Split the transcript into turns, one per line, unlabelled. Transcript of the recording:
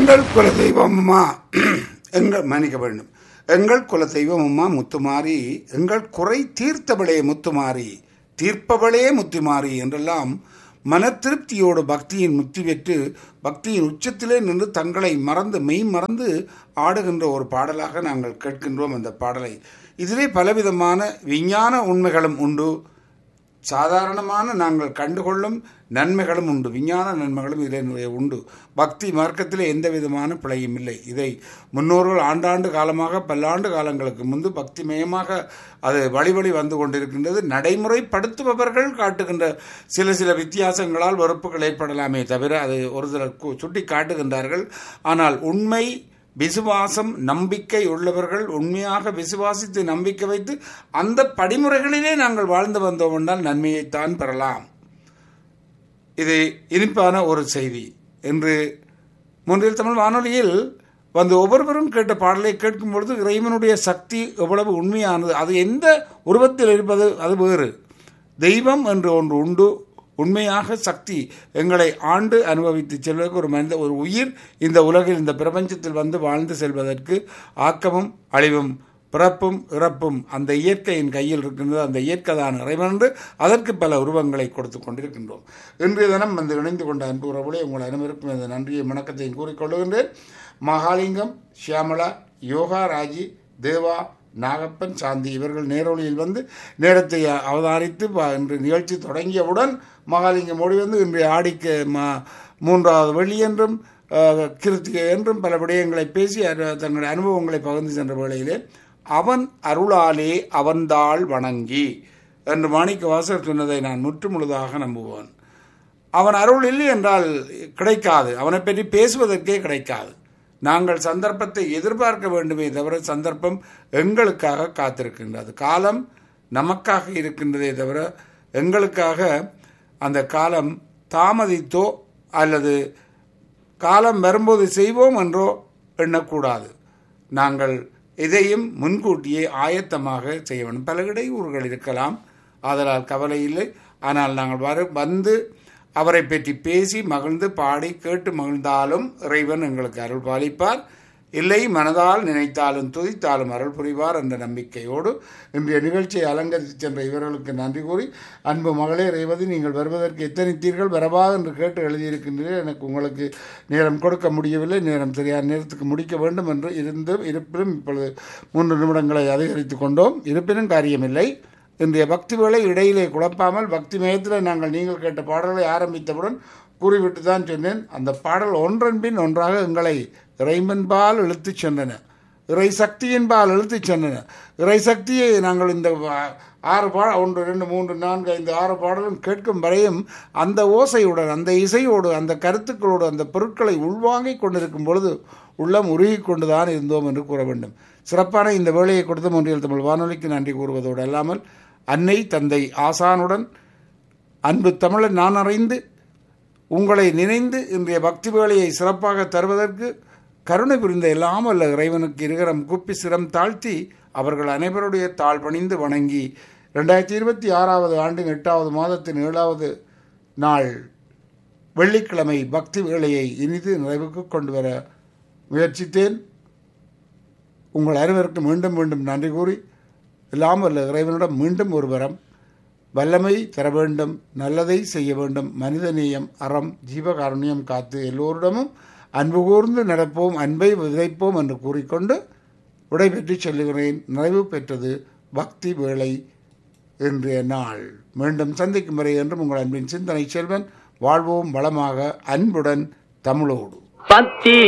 எங்கள் குல தெய்வம் அம்மா எங்கள் மன்னிக்க வேண்டும் எங்கள் குல தெய்வம் அம்மா முத்துமாரி எங்கள் குறை தீர்த்தவளே முத்துமாரி தீர்ப்பவளே முத்துமாரி என்றெல்லாம் மன திருப்தியோடு பக்தியின் முத்தி பெற்று பக்தியின் உச்சத்திலே நின்று தங்களை மறந்து மெய் மறந்து ஆடுகின்ற ஒரு பாடலாக நாங்கள் கேட்கின்றோம் அந்த பாடலை இதிலே பலவிதமான விஞ்ஞான உண்மைகளும் உண்டு சாதாரணமான நாங்கள் கண்டுகொள்ளும் நன்மைகளும் உண்டு விஞ்ஞான நன்மைகளும் இதனுடைய உண்டு பக்தி மார்க்கத்தில் எந்த விதமான பிழையும் இல்லை இதை முன்னோர்கள் ஆண்டாண்டு காலமாக பல்லாண்டு காலங்களுக்கு முன்பு பக்திமயமாக அது வழி வழி வந்து கொண்டிருக்கின்றது நடைமுறைப்படுத்துபவர்கள் காட்டுகின்ற சில சில வித்தியாசங்களால் வெறுப்புகள் ஏற்படலாமே தவிர அது ஒரு சிலர் கு- சுட்டி காட்டுகின்றார்கள் ஆனால் உண்மை விசுவாசம் நம்பிக்கை உள்ளவர்கள் உண்மையாக விசுவாசித்து நம்பிக்கை வைத்து அந்த படிமுறைகளிலே நாங்கள் வாழ்ந்து வந்தோம் என்றால் நன்மையைத்தான் பெறலாம் இது இனிப்பான ஒரு செய்தி என்று முன்றில் தமிழ் வானொலியில் வந்து ஒவ்வொருவரும் கேட்ட பாடலை கேட்கும் பொழுது இறைவனுடைய சக்தி எவ்வளவு உண்மையானது அது எந்த உருவத்தில் இருப்பது அது வேறு தெய்வம் என்று ஒன்று உண்டு உண்மையாக சக்தி எங்களை ஆண்டு அனுபவித்து செல்வதற்கு ஒரு மனித ஒரு உயிர் இந்த உலகில் இந்த பிரபஞ்சத்தில் வந்து வாழ்ந்து செல்வதற்கு ஆக்கமும் அழிவும் பிறப்பும் இறப்பும் அந்த இயற்கையின் கையில் இருக்கின்றது அந்த இயற்கை தான் இறைவன் என்று அதற்கு பல உருவங்களை கொடுத்து கொண்டிருக்கின்றோம் இன்றைய தினம் வந்து இணைந்து கொண்ட அன்பு உறவுகளே உங்கள் அனைவருக்கும் இந்த நன்றியை வணக்கத்தையும் கூறிக்கொள்ளுகின்றேன் மகாலிங்கம் ஷியாமலா யோகா ராஜி தேவா நாகப்பன் சாந்தி இவர்கள் நேரொலியில் வந்து நேரத்தை அவதானித்து ப- இன்று நிகழ்ச்சி தொடங்கியவுடன் மகாலிங்கம் ஓடி வந்து இன்றைய ஆடிக்கு மா மூன்றாவது வெள்ளி என்றும் அஹ், கிருத்திகை என்றும் பல விடயங்களை பேசி அரு- தங்களுடைய அனுபவங்களை பகிர்ந்து சென்ற வேளையிலே அவன் அருளாலே அவன்தாள் வணங்கி என்று மாணிக்க வாசகர் சொன்னதை நான் முற்றுமுழுதாக நம்புவேன் அவன் அருள் இல்லை என்றால் கிடைக்காது அவனை பற்றி பேசுவதற்கே கிடைக்காது நாங்கள் சந்தர்ப்பத்தை எதிர்பார்க்க வேண்டுமே தவிர சந்தர்ப்பம் எங்களுக்காக காத்திருக்கின்றது காலம் நமக்காக இருக்கின்றதே தவிர எங்களுக்காக அந்த காலம் தாமதித்தோ அல்லது காலம் வரும்போது செய்வோம் என்றோ எண்ணக்கூடாது நாங்கள் இதையும் முன்கூட்டியே ஆயத்தமாக செய்ய வேண்டும் பல இடையூறுகள் இருக்கலாம் ஆதலால் கவலை இல்லை ஆனால் நாங்கள் வரு வந்து அவரை பற்றி பேசி மகிழ்ந்து பாடி கேட்டு மகிழ்ந்தாலும் இறைவன் எங்களுக்கு அருள் பாலிப்பார் இல்லை மனதால் நினைத்தாலும் துதித்தாலும் அருள் புரிவார் என்ற நம்பிக்கையோடு இன்றைய நிகழ்ச்சியை அலங்கரித்து சென்ற இவர்களுக்கு நன்றி கூறி அன்பு மகளே ரேவதி நீங்கள் வருவதற்கு எத்தனைத்தீர்கள் வரவா என்று கேட்டு எழுதியிருக்கின்றீர்கள் எனக்கு உங்களுக்கு நேரம் கொடுக்க முடியவில்லை நேரம் சரியான நேரத்துக்கு முடிக்க வேண்டும் என்று இருந்து இருப்பினும் இப்பொழுது மூன்று நிமிடங்களை அதிகரித்து கொண்டோம் இருப்பினும் காரியமில்லை இன்றைய பக்தி வேளை இடையிலே குழப்பாமல் பக்தி மயத்தில் நாங்கள் நீங்கள் கேட்ட பாடலை ஆரம்பித்தவுடன் கூறிவிட்டு தான் சொன்னேன் அந்த பாடல் ஒன்றன் பின் ஒன்றாக எங்களை இறைவன்பால் இழுத்துச் சென்றன இறை சக்தியின்பால் இழுத்துச் சென்றன இறை சக்தியை நாங்கள் இந்த வா- ஆறு பா ஒன்று ரெண்டு மூன்று நான்கு ஐந்து ஆறு பாடலும் கேட்கும் வரையும் அந்த ஓசையுடன் அந்த இசையோடு அந்த கருத்துக்களோடு அந்த பொருட்களை உள்வாங்கிக் கொண்டிருக்கும் பொழுது உள்ளம் உருகிக் கொண்டுதான் இருந்தோம் என்று கூற வேண்டும் சிறப்பான இந்த வேலையை கொடுத்த ஒன்றியல் தமிழ் வானொலிக்கு நன்றி கூறுவதோடு அல்லாமல் அன்னை தந்தை ஆசானுடன் அன்பு தமிழன் நான் அறிந்து உங்களை நினைந்து இன்றைய பக்தி வேலையை சிறப்பாக தருவதற்கு கருணை புரிந்த எல்லாம் அல்ல இறைவனுக்கு இருகரம் குப்பி சிரம் தாழ்த்தி அவர்கள் அனைவருடைய தாழ் பணிந்து வணங்கி ரெண்டாயிரத்தி இருபத்தி ஆறாவது ஆண்டின் எட்டாவது மாதத்தின் ஏழாவது நாள் வெள்ளிக்கிழமை பக்தி வேலையை இனிது நிறைவுக்கு கொண்டு வர முயற்சித்தேன் உங்கள் அனைவருக்கும் மீண்டும் மீண்டும் நன்றி கூறி எல்லாம் வல்ல இறைவனிடம் மீண்டும் ஒரு வரம் வல்லமை தர வேண்டும் நல்லதை செய்ய வேண்டும் மனிதநேயம் அறம் ஜீவகாருண்யம் காத்து எல்லோரிடமும் அன்பு கூர்ந்து நடப்போம் அன்பை விதைப்போம் என்று கூறிக்கொண்டு விடைபெற்று செல்லுகிறேன் நிறைவு பெற்றது பக்தி வேளை இன்றைய நாள் மீண்டும் சந்திக்கும் வரை என்றும் உங்கள் அன்பின் சிந்தனை செல்வன் வாழ்வோம் வளமாக அன்புடன் தமிழோடு
பக்தி